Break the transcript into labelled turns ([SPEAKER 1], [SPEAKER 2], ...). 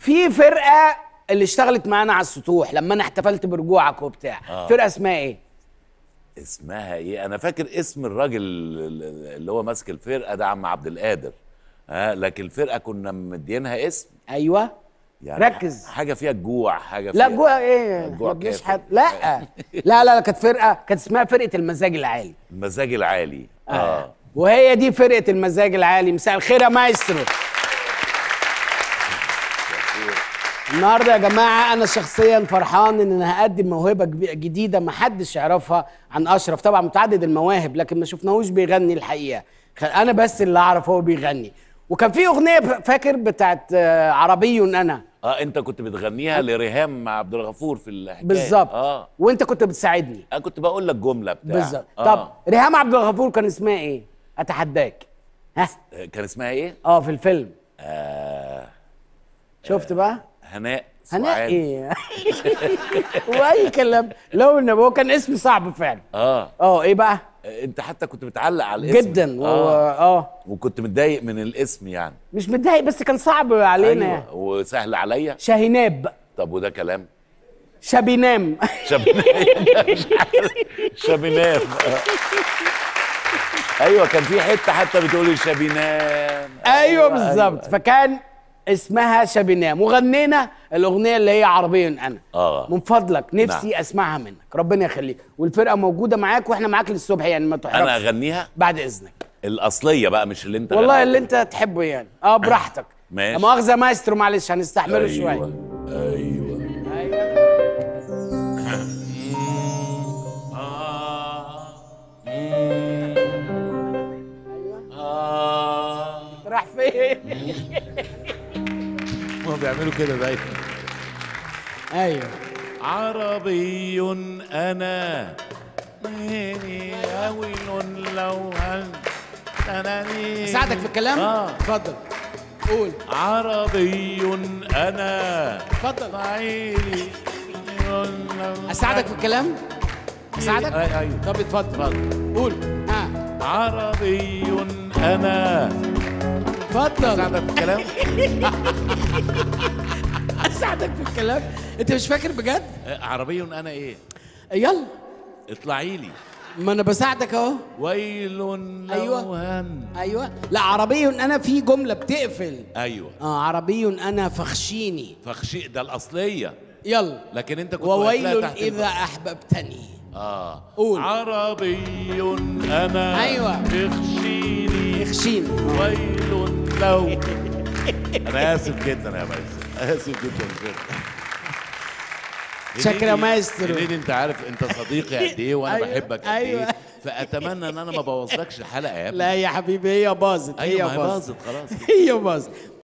[SPEAKER 1] في فرقه اللي اشتغلت معانا على السطوح لما انا احتفلت برجوعك وبتاع
[SPEAKER 2] آه.
[SPEAKER 1] فرقه اسمها ايه
[SPEAKER 2] اسمها ايه انا فاكر اسم الراجل اللي هو ماسك الفرقه ده عم عبد القادر ها لكن الفرقه كنا مدينها اسم
[SPEAKER 1] ايوه
[SPEAKER 2] يعني
[SPEAKER 1] ركز.
[SPEAKER 2] حاجه فيها الجوع حاجه
[SPEAKER 1] لا
[SPEAKER 2] فيها
[SPEAKER 1] جوه ايه
[SPEAKER 2] الجوع
[SPEAKER 1] ما تجيش
[SPEAKER 2] كافر.
[SPEAKER 1] حد لا لا لا لا كانت فرقه كانت اسمها فرقه المزاج العالي
[SPEAKER 2] المزاج العالي اه
[SPEAKER 1] وهي دي فرقه المزاج العالي مساء الخير يا مايسترو النهارده يا جماعه انا شخصيا فرحان ان انا هقدم موهبه جب- جديده ما حدش يعرفها عن اشرف طبعا متعدد المواهب لكن ما شفناهوش بيغني الحقيقه خ- انا بس اللي اعرف هو بيغني وكان في اغنيه ب- فاكر بتاعت آه، عربي انا
[SPEAKER 2] اه انت كنت بتغنيها لريهام مع عبد الغفور في الحكايه
[SPEAKER 1] بالظبط
[SPEAKER 2] اه
[SPEAKER 1] وانت كنت بتساعدني
[SPEAKER 2] انا كنت بقول لك جمله بتاع
[SPEAKER 1] بالظبط
[SPEAKER 2] آه.
[SPEAKER 1] طب ريهام عبد الغفور كان اسمها ايه اتحداك ها
[SPEAKER 2] كان اسمها ايه
[SPEAKER 1] اه في الفيلم
[SPEAKER 2] آه
[SPEAKER 1] شفت بقى
[SPEAKER 2] هناء
[SPEAKER 1] هناء
[SPEAKER 2] سعاد.
[SPEAKER 1] ايه واي كلام لو ان هو كان اسم صعب فعلا
[SPEAKER 2] اه
[SPEAKER 1] اه ايه بقى
[SPEAKER 2] انت حتى كنت بتعلق على الاسم
[SPEAKER 1] جدا و...
[SPEAKER 2] اه
[SPEAKER 1] اه
[SPEAKER 2] وكنت متضايق من الاسم يعني
[SPEAKER 1] مش متضايق بس كان صعب علينا يعني.
[SPEAKER 2] ايوه وسهل عليا
[SPEAKER 1] شاهيناب
[SPEAKER 2] طب وده كلام
[SPEAKER 1] شابينام
[SPEAKER 2] شابينام مش عارف. شابينام آه. ايوه كان في حته حتى بتقول شابينام
[SPEAKER 1] ايوه بالظبط فكان اسمها شابينام وغنينا الاغنيه اللي هي عربي انا
[SPEAKER 2] آه.
[SPEAKER 1] من فضلك نفسي
[SPEAKER 2] نعم.
[SPEAKER 1] اسمعها منك ربنا يخليك والفرقه موجوده معاك واحنا معاك للصبح يعني ما
[SPEAKER 2] انا
[SPEAKER 1] تحرمش
[SPEAKER 2] اغنيها
[SPEAKER 1] بعد اذنك
[SPEAKER 2] الاصليه بقى مش اللي انت
[SPEAKER 1] والله
[SPEAKER 2] غنيتها.
[SPEAKER 1] اللي انت تحبه يعني اه براحتك
[SPEAKER 2] ماشي.
[SPEAKER 1] لا مؤاخذه مايسترو معلش هنستحمله
[SPEAKER 2] ايوه
[SPEAKER 1] شويه
[SPEAKER 2] ايوه
[SPEAKER 1] ايوه راح فين
[SPEAKER 2] هما بيعملوا كده دايما
[SPEAKER 1] ايوه
[SPEAKER 2] عربي انا ميني هويل لو هل تناني
[SPEAKER 1] اساعدك في الكلام
[SPEAKER 2] اه
[SPEAKER 1] اتفضل قول
[SPEAKER 2] عربي انا
[SPEAKER 1] اتفضل
[SPEAKER 2] عيني
[SPEAKER 1] اساعدك في الكلام اساعدك
[SPEAKER 2] اي ايوه
[SPEAKER 1] طب اتفضل
[SPEAKER 2] اتفضل
[SPEAKER 1] قول ها
[SPEAKER 2] عربي انا
[SPEAKER 1] اتفضل
[SPEAKER 2] اساعدك في الكلام
[SPEAKER 1] اساعدك في الكلام انت مش فاكر بجد
[SPEAKER 2] عربي انا ايه
[SPEAKER 1] يلا
[SPEAKER 2] اطلعي لي
[SPEAKER 1] ما انا بساعدك اهو
[SPEAKER 2] ويل لو
[SPEAKER 1] أيوة.
[SPEAKER 2] هن
[SPEAKER 1] ايوه لا عربي انا في جمله بتقفل
[SPEAKER 2] ايوه
[SPEAKER 1] اه عربي انا فخشيني
[SPEAKER 2] فخشي ده الاصليه
[SPEAKER 1] يلا
[SPEAKER 2] لكن انت كنت واقف لها
[SPEAKER 1] وويل
[SPEAKER 2] تحت
[SPEAKER 1] اذا
[SPEAKER 2] الباب.
[SPEAKER 1] احببتني
[SPEAKER 2] اه
[SPEAKER 1] قول.
[SPEAKER 2] عربي انا
[SPEAKER 1] أيوة.
[SPEAKER 2] اخشيني
[SPEAKER 1] يخشيني
[SPEAKER 2] ويل لو انا اسف جدا يا مايسترو اسف جدا جدا
[SPEAKER 1] شكرا يا مايسترو.
[SPEAKER 2] هنيدي انت عارف انت صديقي قد ايه وانا
[SPEAKER 1] أيوة،
[SPEAKER 2] بحبك قد
[SPEAKER 1] أيوة.
[SPEAKER 2] ايه فاتمنى ان انا ما بوظلكش الحلقه يا ابني
[SPEAKER 1] لا يا حبيبي هي باظت
[SPEAKER 2] ايوه ما
[SPEAKER 1] هي
[SPEAKER 2] هي
[SPEAKER 1] باظت
[SPEAKER 2] باظت خلاص
[SPEAKER 1] هي باظت